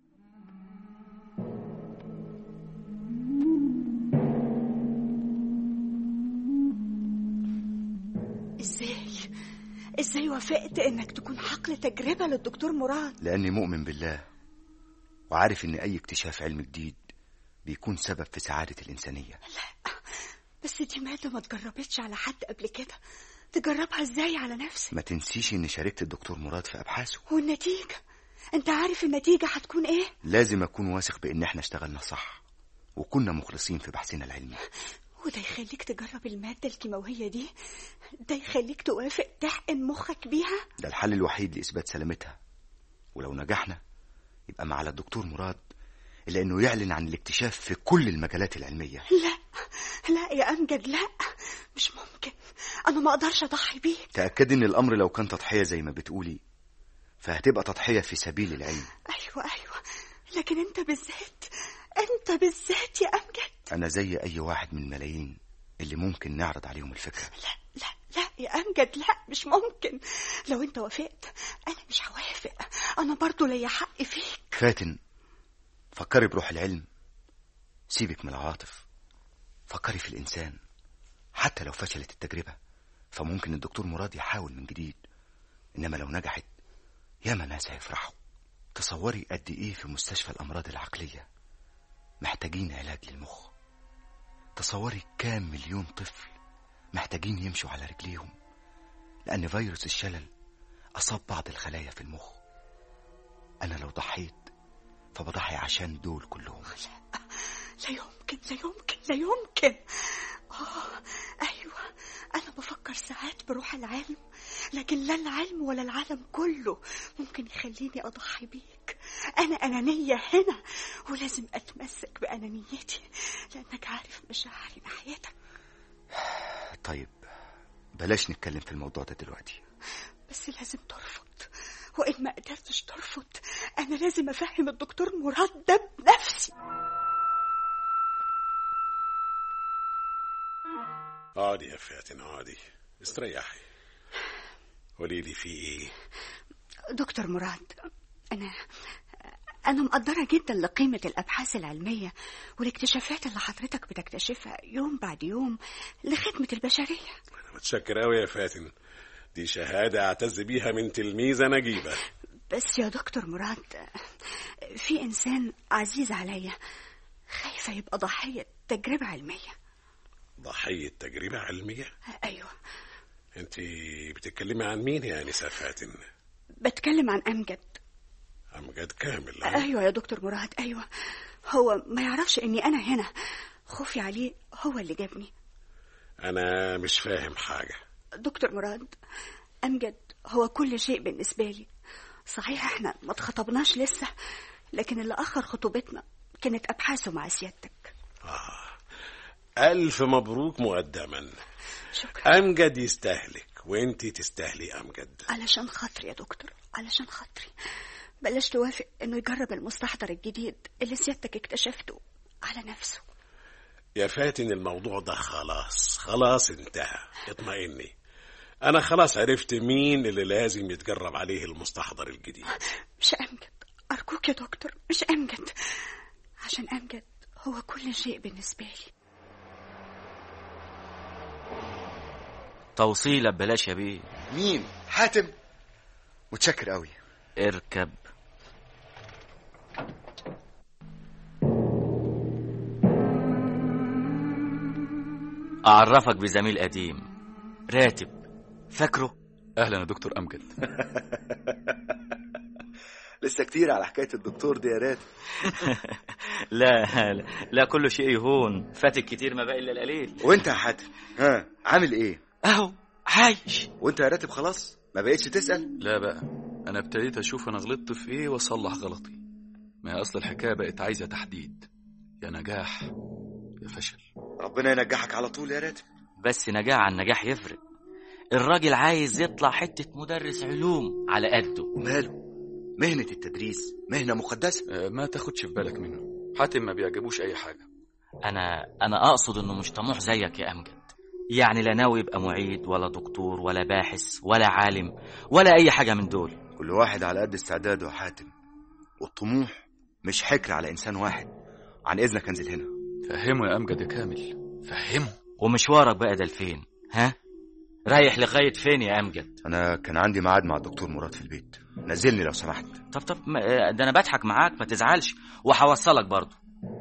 ازاي ازاي وافقت انك تكون حقل تجربة للدكتور مراد لأني مؤمن بالله وعارف إن أي اكتشاف علم جديد بيكون سبب في سعادة الإنسانية بس دي مادة ما تجربتش على حد قبل كده تجربها ازاي على نفسك ما تنسيش إني شاركت الدكتور مراد في أبحاثه والنتيجة انت عارف النتيجة هتكون ايه لازم أكون واثق بإن إحنا اشتغلنا صح وكنا مخلصين في بحثنا العلمي وده يخليك تجرب المادة الكيماوية دي ده يخليك توافق تحقن مخك بيها ده الحل الوحيد لإثبات سلامتها ولو نجحنا يبقى ما على الدكتور مراد إلا إنه يعلن عن الاكتشاف في كل المجالات العلمية لا لا يا أمجد لا مش ممكن أنا ما أقدرش أضحي بيك تأكد إن الأمر لو كان تضحية زي ما بتقولي فهتبقى تضحية في سبيل العلم أيوة أيوة لكن أنت بالذات أنت بالذات يا أمجد أنا زي أي واحد من الملايين اللي ممكن نعرض عليهم الفكرة لا لا لا يا أمجد لا مش ممكن لو أنت وافقت أنا مش هوافق أنا برضو ليا حق فيك فاتن فكري بروح العلم سيبك من العواطف فكري في الإنسان حتى لو فشلت التجربة فممكن الدكتور مراد يحاول من جديد إنما لو نجحت ياما ناس هيفرحوا تصوري قد إيه في مستشفى الأمراض العقلية محتاجين علاج للمخ تصوري كام مليون طفل محتاجين يمشوا على رجليهم لأن فيروس الشلل أصاب بعض الخلايا في المخ أنا لو ضحيت فبضحي عشان دول كلهم لا يمكن لا يمكن لا يمكن آه أيوة أنا بفكر ساعات بروح العلم لكن لا العلم ولا العالم كله ممكن يخليني أضحي بيك أنا أنانية هنا ولازم أتمسك بأنانيتي لأنك عارف مشاعري ناحيتك طيب بلاش نتكلم في الموضوع ده دلوقتي بس لازم ترفض وإن ما قدرتش ترفض أنا لازم أفهم الدكتور مراد ده بنفسي اقعدي يا فاتن اقعدي استريحي قولي لي في ايه دكتور مراد أنا أنا مقدرة جدا لقيمة الأبحاث العلمية والاكتشافات اللي حضرتك بتكتشفها يوم بعد يوم لخدمة البشرية انا متشكر قوي يا فاتن دي شهادة اعتز بيها من تلميذة نجيبة بس يا دكتور مراد في إنسان عزيز عليا خايفة يبقى ضحية تجربة علمية ضحية تجربة علمية أيوة انت بتتكلمي عن مين يا انسة فاتن بتكلم عن أمجد امجد كامل ها؟ أيوة يا دكتور مراد أيوة هو ما يعرفش إني أنا هنا خوفي عليه هو اللي جابني انا مش فاهم حاجة دكتور مراد أمجد هو كل شيء بالنسبة لي صحيح احنا ما اتخطبناش لسه لكن اللي أخر خطوبتنا كانت أبحاثه مع سيادتك الف مبروك مقدما شكرا امجد يستهلك وانت تستاهلي امجد علشان خاطري يا دكتور علشان خاطري بلاش توافق انه يجرب المستحضر الجديد اللي سيادتك اكتشفته على نفسه يا فاتن الموضوع ده خلاص خلاص انتهى اطمئني انا خلاص عرفت مين اللي لازم يتجرب عليه المستحضر الجديد مش امجد ارجوك يا دكتور مش امجد عشان امجد هو كل شيء بالنسبه لي توصيلة ببلاش يا بيه مين حاتم متشكر قوي اركب أعرفك بزميل قديم راتب فاكره اهلا يا دكتور امجد لسه كتير على حكايه الدكتور دي يا راتب لا لا, لا كل شيء يهون فاتك كتير ما بقى إلا القليل وانت يا حاتم ها عامل ايه أهو عايش وانت يا راتب خلاص ما بقتش تسال لا بقى انا ابتديت اشوف انا غلطت في ايه واصلح غلطي ما هي اصل الحكايه بقت عايزه تحديد يا نجاح يا فشل ربنا ينجحك على طول يا راتب بس نجاح عن نجاح يفرق الراجل عايز يطلع حتة مدرس علوم على قده وماله مهنه التدريس مهنه مقدسه آه، ما تاخدش في بالك منه حاتم ما بيعجبوش اي حاجه أنا أنا أقصد إنه مش طموح زيك يا أمجد يعني لا ناوي يبقى معيد ولا دكتور ولا باحث ولا عالم ولا أي حاجة من دول كل واحد على قد استعداده يا حاتم والطموح مش حكر على انسان واحد عن اذنك انزل هنا فهمه يا امجد يا كامل فهمه ومشوارك بقى ده لفين ها رايح لغاية فين يا أمجد انا كان عندي ميعاد مع الدكتور مراد في البيت نزلني لو سمحت طب طب ما- ده أنا بضحك معاك ما تزعلش وهوصلك برضه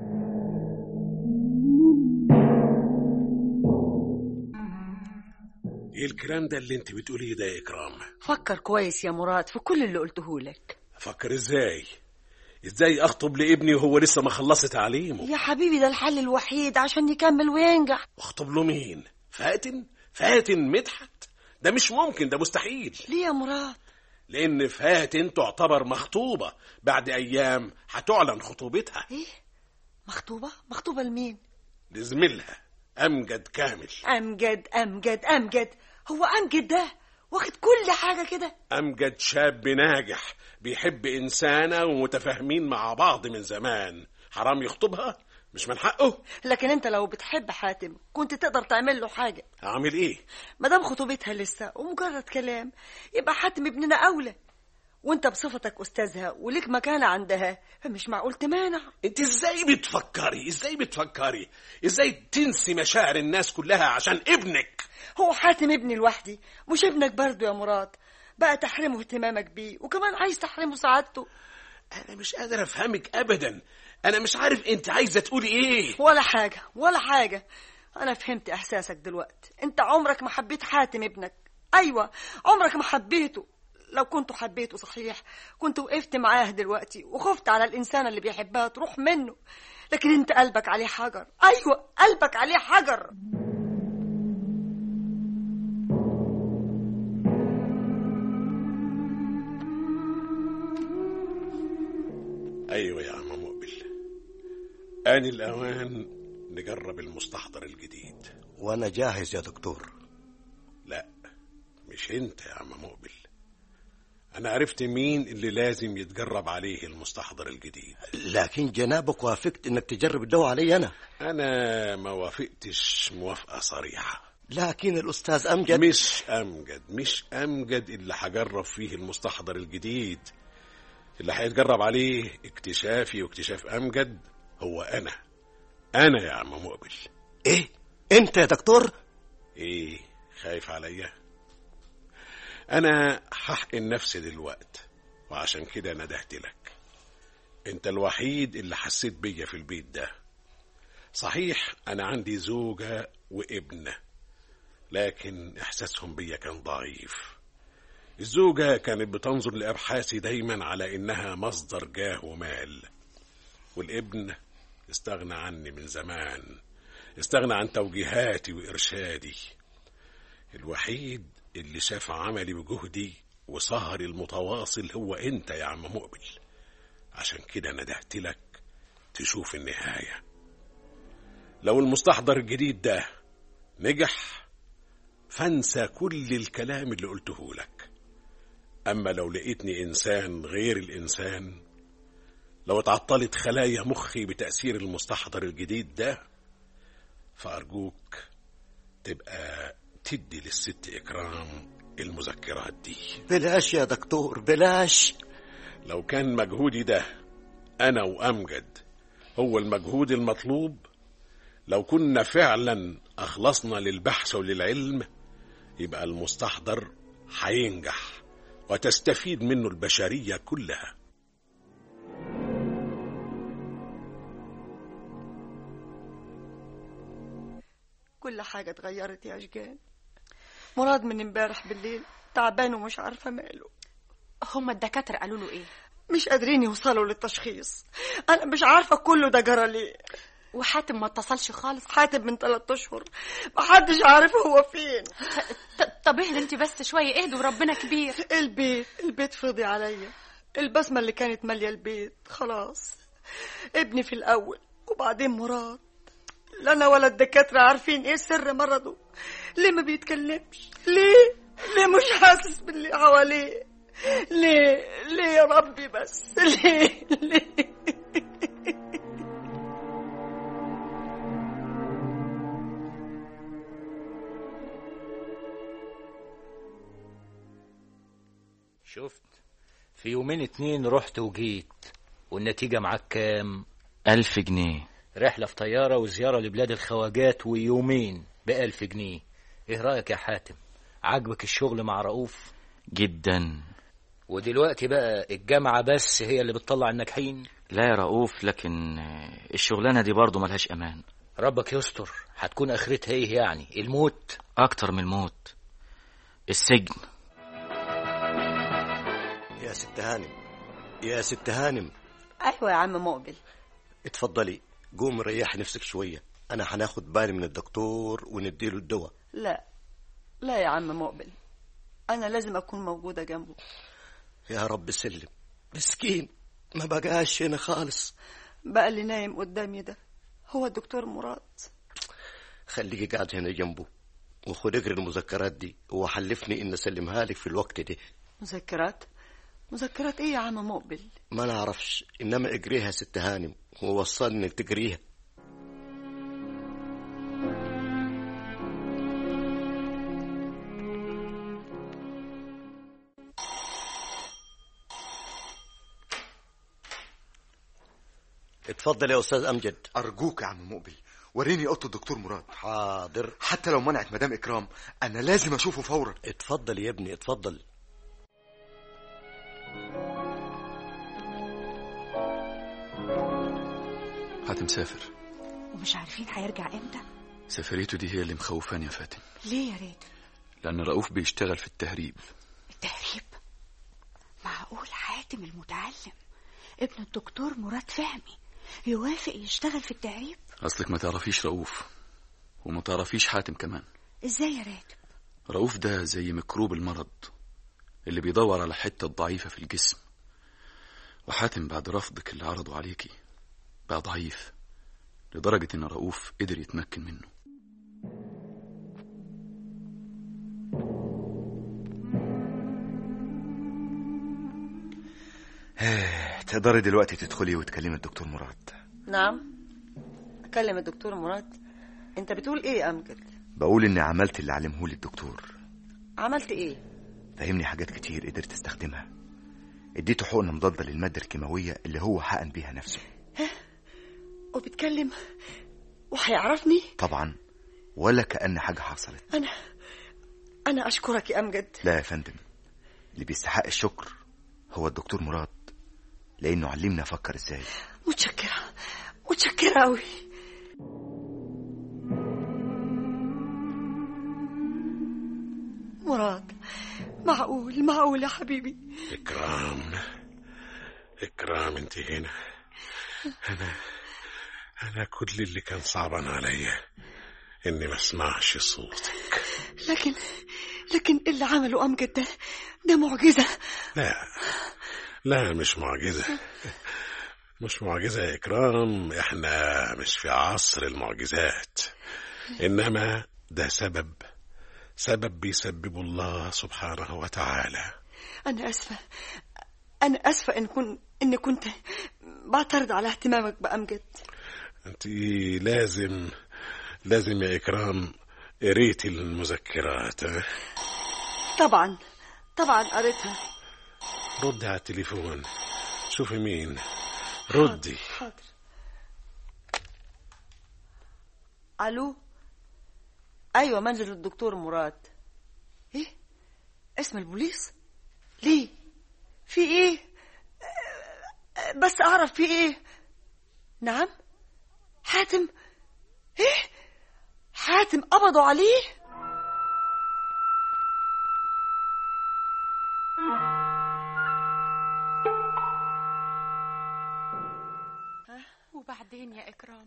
ايه الكلام ده اللي انت بتقوليه ده يا اكرام فكر كويس يا مراد في كل اللي قلته لك افكر ازاي ازاي اخطب لابني وهو لسه ما خلص تعليمه يا حبيبي ده الحل الوحيد عشان يكمل وينجح واخطب له مين فاتن فاتن مدحت ده مش ممكن ده مستحيل ليه يا مراد لان فاتن تعتبر مخطوبه بعد ايام هتعلن خطوبتها ايه مخطوبة مخطوبة لمين لزميلها امجد كامل امجد امجد امجد هو امجد ده واخد كل حاجة كده امجد شاب ناجح بيحب انسانه ومتفاهمين مع بعض من زمان حرام يخطبها مش من حقه لكن انت لو بتحب حاتم كنت تقدر تعمل له حاجة اعمل ايه مادام خطوبتها لسه ومجرد كلام يبقى حاتم ابننا اولى وانت بصفتك استاذها وليك مكانة عندها فمش معقول تمانع انت ازاي بتفكري ازاي بتفكري ازاي تنسي مشاعر الناس كلها عشان ابنك هو حاتم ابني لوحدي مش ابنك برضه يا مراد بقى تحرمه اهتمامك بيه وكمان عايز تحرمه سعادته انا مش قادر افهمك ابدا انا مش عارف انت عايزه تقولي ايه ولا حاجة ولا حاجة أنا فهمت إحساسك دلوقتي أنت عمرك ما حبيت حاتم ابنك أيوة عمرك ما حبيته لو كنت حبيته صحيح كنت وقفت معاه دلوقتي وخفت على الإنسان اللي بيحبها تروح منه لكن أنت قلبك عليه حجر أيوة قلبك عليه حجر ايوه يا عم مقبل آن الأوان نجرب المستحضر الجديد وانا جاهز يا دكتور لا مش انت يا عم مقبل انا عرفت مين اللي لازم يتجرب عليه المستحضر الجديد لكن جنابك وافقت انك تجرب الدواء علي انا انا ما وافقتش موافقة صريحة لكن الاستاذ امجد مش امجد مش امجد اللي هجرب فيه المستحضر الجديد اللي هيتجرب عليه اكتشافي واكتشاف امجد هو انا انا يا عم مقبل ايه انت يا دكتور ايه خايف عليا انا هحقن نفسي دلوقت وعشان كده ندهت لك انت الوحيد اللي حسيت بيا في البيت ده صحيح انا عندي زوجة وابن لكن احساسهم بيا كان ضعيف الزوجة كانت بتنظر لأبحاثي دايما على إنها مصدر جاه ومال والابن استغنى عني من زمان استغنى عن توجيهاتي وإرشادي الوحيد اللي شاف عملي وجهدي وسهري المتواصل هو أنت يا عم مقبل عشان كده ندهت لك تشوف النهاية لو المستحضر الجديد ده نجح فانسى كل الكلام اللي قلته لك أما لو لقيتني إنسان غير الإنسان لو اتعطلت خلايا مخي بتأثير المستحضر الجديد ده فأرجوك تبقى تدي للست إكرام المذكرات دي بلاش يا دكتور بلاش لو كان مجهودي ده أنا وأمجد هو المجهود المطلوب لو كنا فعلا أخلصنا للبحث وللعلم يبقى المستحضر هينجح وتستفيد منه البشرية كلها كل حاجة اتغيرت يا أشجان مراد من امبارح بالليل تعبان ومش عارفة ماله هما الدكاترة قالوا له ايه مش قادرين يوصلوا للتشخيص أنا مش عارفة كله ده جرى ليه وحاتم ما اتصلش خالص حاتم من ثلاث أشهر محدش عارف هو فين ط- طب اهدي انت بس شوية اهدي وربنا كبير البيت البيت فضي عليا البسمة اللي كانت مالية البيت خلاص ابني في الأول وبعدين مراد لا أنا ولا الدكاترة عارفين إيه سر مرضه ليه ما بيتكلمش ليه ليه مش حاسس باللي حواليه ليه ليه يا ربي بس ليه ليه شفت في يومين اتنين رحت وجيت والنتيجة معاك كام ألف جنيه رحلة في طيارة وزيارة لبلاد الخواجات ويومين بألف جنيه ايه رأيك يا حاتم عاجبك الشغل مع رؤوف جدا ودلوقتي بقى الجامعة بس هي اللي بتطلع الناجحين لا يا رؤوف لكن آه، الشغلانة دي برضه ملهاش أمان ربك يستر هتكون آخرتها ايه يعني الموت أكتر من الموت السجن يا ست هانم يا ست هانم أيوة يا عم مقبل اتفضلي قوم ريحي نفسك شوية أنا هناخد بالي من الدكتور ونديله الدواء لا لا يا عم مقبل أنا لازم أكون موجودة جنبه يا رب سلم مسكين ما بقاش هنا خالص بقى اللي نايم قدامي ده هو الدكتور مراد خليكي قاعد هنا جنبه وخد اقري المذكرات دي وحلفني ان اسلمها لك في الوقت ده مذكرات مذكرات ايه يا عم مقبل ما نعرفش انما اقريها ست هانم ووصلني انك تقريها اتفضل يا استاذ امجد أرجوك يا عم مقبل وريني أوضة الدكتور مراد حاضر حتى لو منعت مدام إكرام أنا لازم أشوفه فورا اتفضل يا ابني اتفضل حاتم سافر ومش عارفين هيرجع امتى سفريته دي هي اللي مخوفاني يا فاتن ليه يا ريت لأن رؤوف بيشتغل في التهريب التهريب معقول حاتم المتعلم ابن الدكتور مراد فهمي يوافق يشتغل في التهريب أصلك ما تعرفيش رؤوف وما تعرفيش حاتم كمان ازاي يا ريت رؤوف ده زي ميكروب المرض اللي بيدور على حتة ضعيفة في الجسم وحاتم بعد رفضك اللي عرضه عليكي بقى ضعيف لدرجة إن رؤوف قدر يتمكن منه تقدري دلوقتي تدخلي وتكلمي الدكتور مراد نعم اكلم الدكتور مراد انت بتقول ايه يا امجد بقول إني عملت اللي علمهولي الدكتور عملت ايه فهمني حاجات كتير قدرت استخدمها اديته حقنة مضادة للمادة الكيماوية اللي هو حقن بيها نفسه وبتكلم وهيعرفني طبعا ولا كأن حاجة حصلت انا انا اشكرك يا امجد لا يا فندم اللي بيستحق الشكر هو الدكتور مراد لأنه علمني أفكر إزاي متشكره متشكره قوي مراد معقول معقول يا حبيبي إكرام إكرام أنت هنا أنا أنا كل اللي كان صعبا عليا إني ما أسمعش صوتك لكن لكن اللي عمله امجد ده ده معجزه لا لا مش معجزة مش معجزة يا إكرام إحنا مش في عصر المعجزات إنما ده سبب سبب بيسببه الله سبحانه وتعالى أنا أسفة أنا أسفة إن كنت إن كنت بعترض على اهتمامك بأمجد انت لازم لازم يا اكرام قريتي المذكرات ها؟ طبعا طبعا قريتها ردي على التليفون شوفي مين ردي حاضر ألو أيوة منزل الدكتور مراد إيه اسم البوليس ليه في إيه آه، بس أعرف في إيه نعم حاتم إيه حاتم قبضوا عليه وبعدين يا إكرام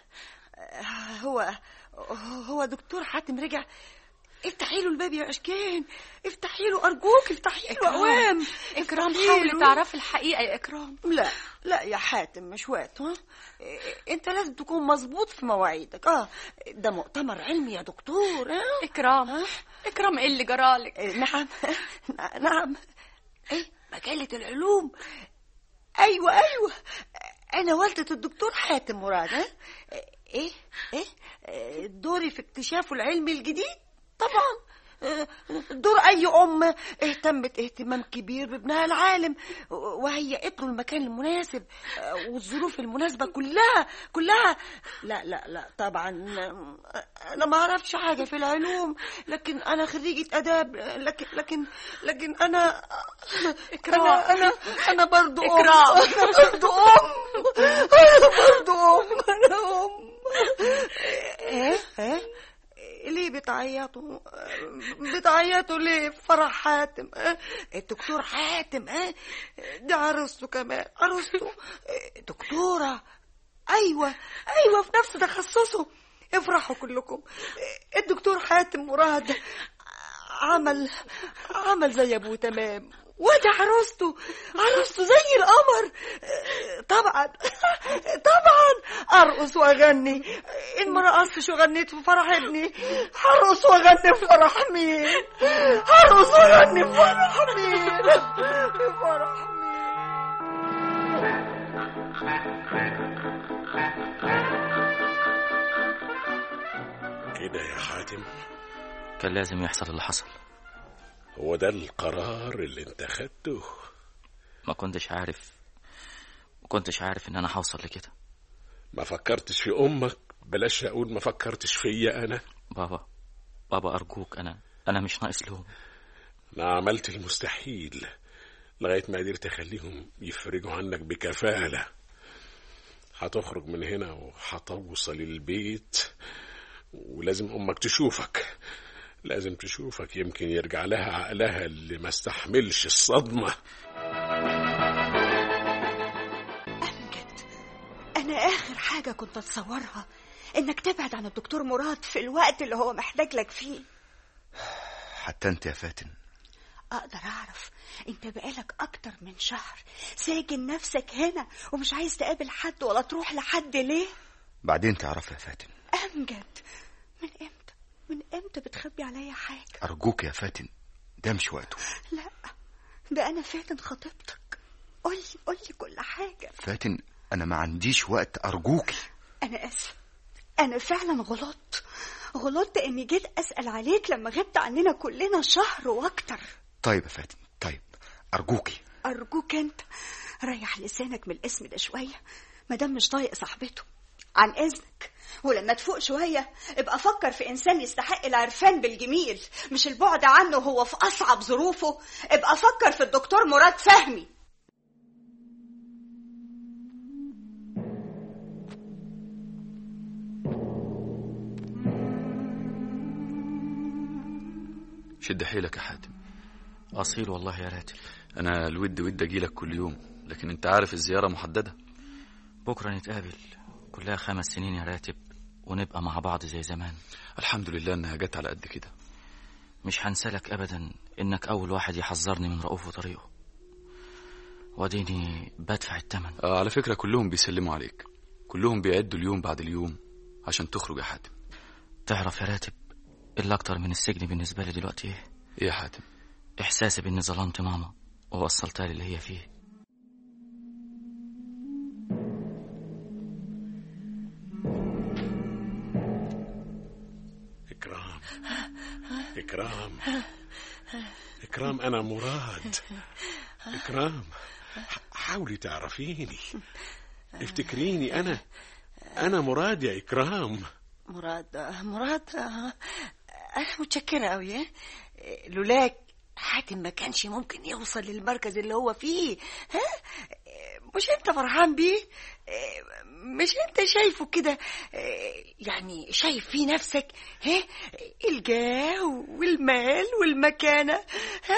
هو هو دكتور حاتم رجع افتحي له الباب يا اشكان افتحي له ارجوك افتحي له اوام إكرام افتحي حاولي له. تعرفي الحقيقة يا إكرام لا لا يا حاتم مش وقت ها إيه، انت لازم تكون مظبوط في مواعيدك اه ده مؤتمر علمي يا دكتور ها إكرام إكرام إيه اللي جرالك إيه، نعم نعم ايه مجلة العلوم ايوه ايوه انا والدة الدكتور حاتم مراد ها ايه ايه إيه، دوري في اكتشافه العلمي الجديد طبعا آه، دور اي ام اهتمت اهتمام كبير بابنها العالم وهيئت له المكان المناسب آه، والظروف المناسبه كلها كلها لا لا لا طبعا آه، انا ما اعرفش حاجه في العلوم لكن انا خريجه اداب لكن لكن لكن انا انا انا انا برضو ام إكرام. انا برضو ام انا برضو ام انا ام ايه ايه ليه بتعيطوا بتعيطوا ليه في فرح حاتم اه؟ الدكتور حاتم اه؟ دي عروسته كمان عروسته اه، دكتورة أيوة أيوة في نفس تخصصه افرحوا كلكم اه، الدكتور حاتم مراد عمل عمل زي ابوه تمام وادي عروسته عروسته زي القمر اه، طبعا طبعا ارقص واغني ان ما رقصتش وغنيت في فرح ابني هرقص واغني في فرح مين هرقص واغني في فرح مين في فرح مين كده يا حاتم كان لازم يحصل اللي حصل هو ده القرار اللي انت خدته ما كنتش عارف ما كنتش عارف ان انا هوصل لكده ما فكرتش في امك بلاش اقول ما فكرتش فيا انا بابا بابا ارجوك انا انا مش ناقص لهم انا عملت المستحيل لغايه ما قدرت اخليهم يفرجوا عنك بكفاله هتخرج من هنا وهتوصل البيت ولازم امك تشوفك لازم تشوفك يمكن يرجع لها عقلها اللي ما استحملش الصدمه أمجد أنا آخر حاجة كنت أتصورها إنك تبعد عن الدكتور مراد في الوقت اللي هو محتاج لك فيه حتى انت يا فاتن أقدر أعرف أنت بقالك أكتر من شهر ساجن نفسك هنا ومش عايز تقابل حد ولا تروح لحد ليه بعدين تعرف يا فاتن أمجد من إمتى من إمتى بتخبي عليا حاجة أرجوك يا فاتن ده مش وقته لا ده أنا فاتن خطيبتك قولي قولي كل حاجة فاتن أنا ما عنديش وقت أرجوكي أنا آسفة أنا فعلا غلطت غلطت إني جيت أسأل عليك لما غبت عننا كلنا شهر وأكتر طيب يا فاتن طيب أرجوكي أرجوك أنت ريح لسانك من الاسم ده شوية مادام مش طايق صاحبته عن إذنك ولما تفوق شوية ابقى فكر في إنسان يستحق العرفان بالجميل مش البعد عنه هو في أصعب ظروفه ابقى فكر في الدكتور مراد فهمي شد حيلك يا حاتم اصيل والله يا راتب انا الود ود اجيلك كل يوم لكن انت عارف الزياره محدده بكره نتقابل كلها خمس سنين يا راتب ونبقى مع بعض زي زمان الحمد لله انها جت على قد كده مش هنسالك ابدا انك اول واحد يحذرني من رؤوف وطريقه واديني بدفع الثمن آه على فكره كلهم بيسلموا عليك كلهم بيعدوا اليوم بعد اليوم عشان تخرج يا حاتم تعرف يا راتب اللي اكتر من السجن بالنسبه لي دلوقتي ايه ايه يا حاتم إحساسي بإني ظلمت ماما ووصلتها للي هي فيه إكرام إكرام إكرام أنا مراد إكرام ح- حاولي تعرفيني افتكريني أنا أنا مراد يا إكرام مراد مراد آه، أنا متشكرة أوي لولاك حاتم ما كانش ممكن يوصل للمركز اللي هو فيه ها مش انت فرحان بيه مش انت شايفه كده يعني شايف في نفسك ها الجاه والمال والمكانة ها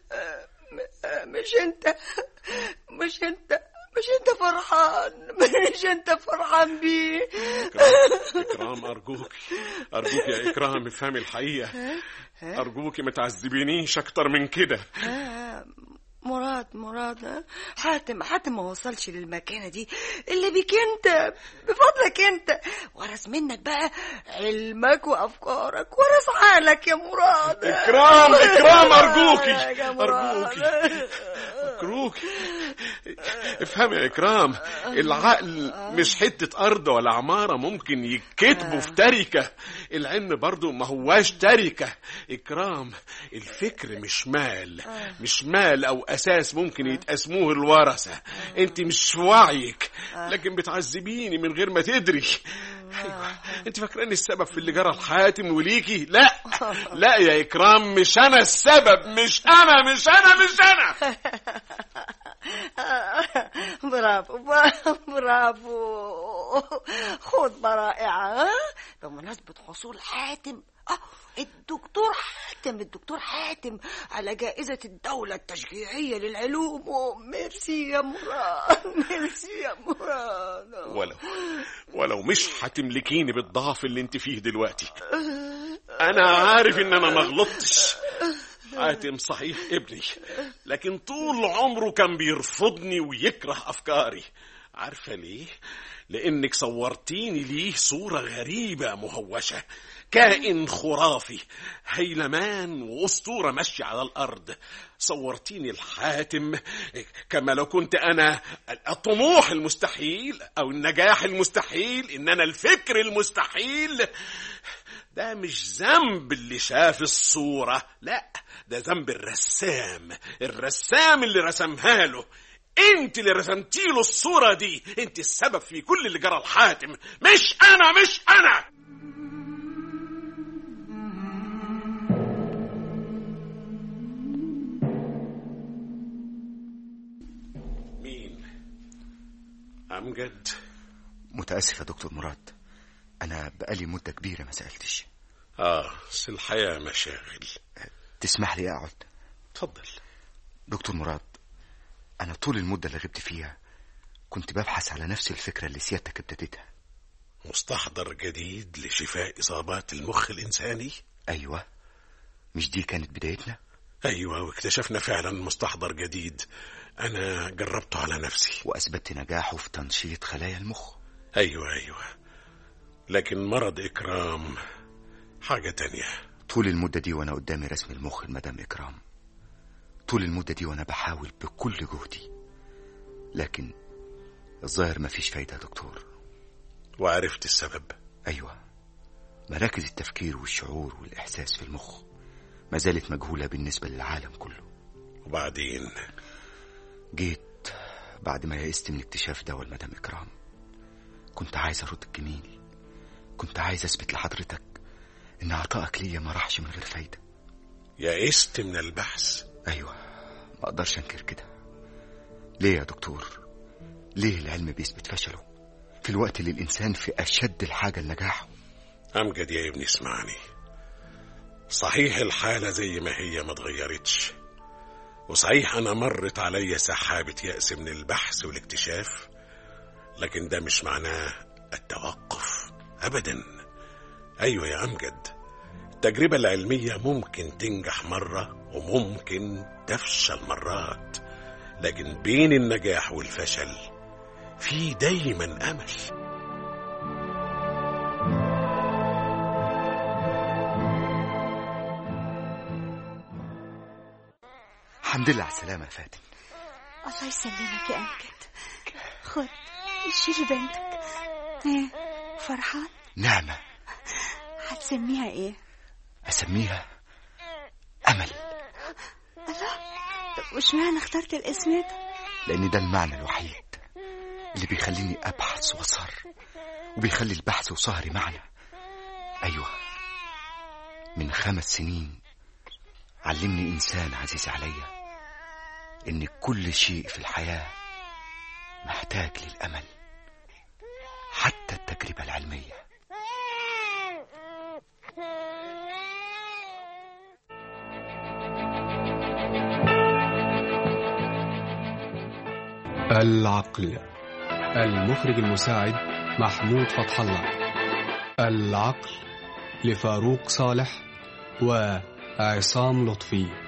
مش انت مش انت مش انت فرحان مش انت فرحان بيه إكرام أرجوك أرجوك يا إكرام افهمي الحقيقة أرجوك ما تعذبينيش أكتر من كده آه، مراد مراد آه، حاتم حاتم ما وصلش للمكانة دي اللي بيك انت بفضلك انت ورث منك بقى علمك وافكارك ورث عقلك يا مراد إكرام إكرام أرجوكي يا مراد. أرجوكي أرجوكي افهمي يا إكرام العقل مش حتة أرض ولا عمارة ممكن يتكتبوا في تركة العلم برضو ما هواش تركة إكرام الفكر مش مال مش مال أو أساس ممكن يتقسموه الورثة أنت مش في وعيك لكن بتعذبيني من غير ما تدري أيوة. انت فاكراني السبب في اللي جرى الحاتم وليكي لا لا يا اكرام مش انا السبب مش انا مش انا مش انا برافو برافو خطبة رائعة ها؟ بمناسبة حصول حاتم اه الدكتور حاتم الدكتور حاتم على جائزة الدولة التشجيعية للعلوم ميرسي يا مراد ميرسي يا مراد ولو ولو مش هتملكيني بالضعف اللي انت فيه دلوقتي انا عارف ان انا ما غلطتش حاتم صحيح ابني لكن طول عمره كان بيرفضني ويكره افكاري عارفه ليه لانك صورتيني ليه صوره غريبه مهوشه كائن خرافي هيلمان واسطوره ماشيه على الارض صورتيني الحاتم كما لو كنت انا الطموح المستحيل او النجاح المستحيل ان انا الفكر المستحيل ده مش ذنب اللي شاف الصورة لا ده ذنب الرسام الرسام اللي رسمها له انت اللي رسمتي له الصورة دي انت السبب في كل اللي جرى الحاتم مش انا مش انا مين امجد متأسف يا دكتور مراد أنا بقالي مدة كبيرة ما سألتش اه بس الحياة مشاغل تسمح لي أقعد اتفضل دكتور مراد أنا طول المدة اللي غبت فيها كنت ببحث على نفس الفكرة اللي سيادتك ابتديتها مستحضر جديد لشفاء إصابات المخ الإنساني أيوة مش دي كانت بدايتنا أيوة واكتشفنا فعلا مستحضر جديد أنا جربته على نفسي وأثبت نجاحه في تنشيط خلايا المخ أيوة أيوة لكن مرض إكرام حاجة تانية طول المدة دي وأنا قدامي رسم المخ المدام إكرام طول المدة دي وأنا بحاول بكل جهدي لكن الظاهر مفيش فايدة يا دكتور وعرفت السبب أيوة مراكز التفكير والشعور والإحساس في المخ ما زالت مجهولة بالنسبة للعالم كله وبعدين جيت بعد ما يئست من اكتشاف دواء المدام إكرام كنت عايز أرد الجميل كنت عايز أثبت لحضرتك إن عطائك ليا ما راحش من غير فايدة يئست من البحث أيوة ما أقدرش أنكر كده ليه يا دكتور ليه العلم بيثبت فشله في الوقت اللي الإنسان في أشد الحاجة لنجاحه أمجد يا ابني اسمعني صحيح الحالة زي ما هي ما اتغيرتش وصحيح أنا مرت عليا سحابة يأس من البحث والاكتشاف لكن ده مش معناه التوقف أبدا أيوة يا أمجد التجربة العلمية ممكن تنجح مرة وممكن تفشل مرات لكن بين النجاح والفشل في دايما أمل الحمد لله على السلامة يا فاتن الله يسلمك يا أمجد خد شيل بنتك ايه فرحان نعمة هتسميها ايه أسميها أمل الله طب واشمعنى اخترت الاسم ده لأن ده المعنى الوحيد اللي بيخليني أبحث وأسهر وبيخلي البحث وسهري معنى أيوة من خمس سنين علمني إنسان عزيز عليا إن كل شيء في الحياة محتاج للأمل حتى التجربة العلمية العقل المخرج المساعد محمود فتح الله العقل لفاروق صالح وعصام لطفي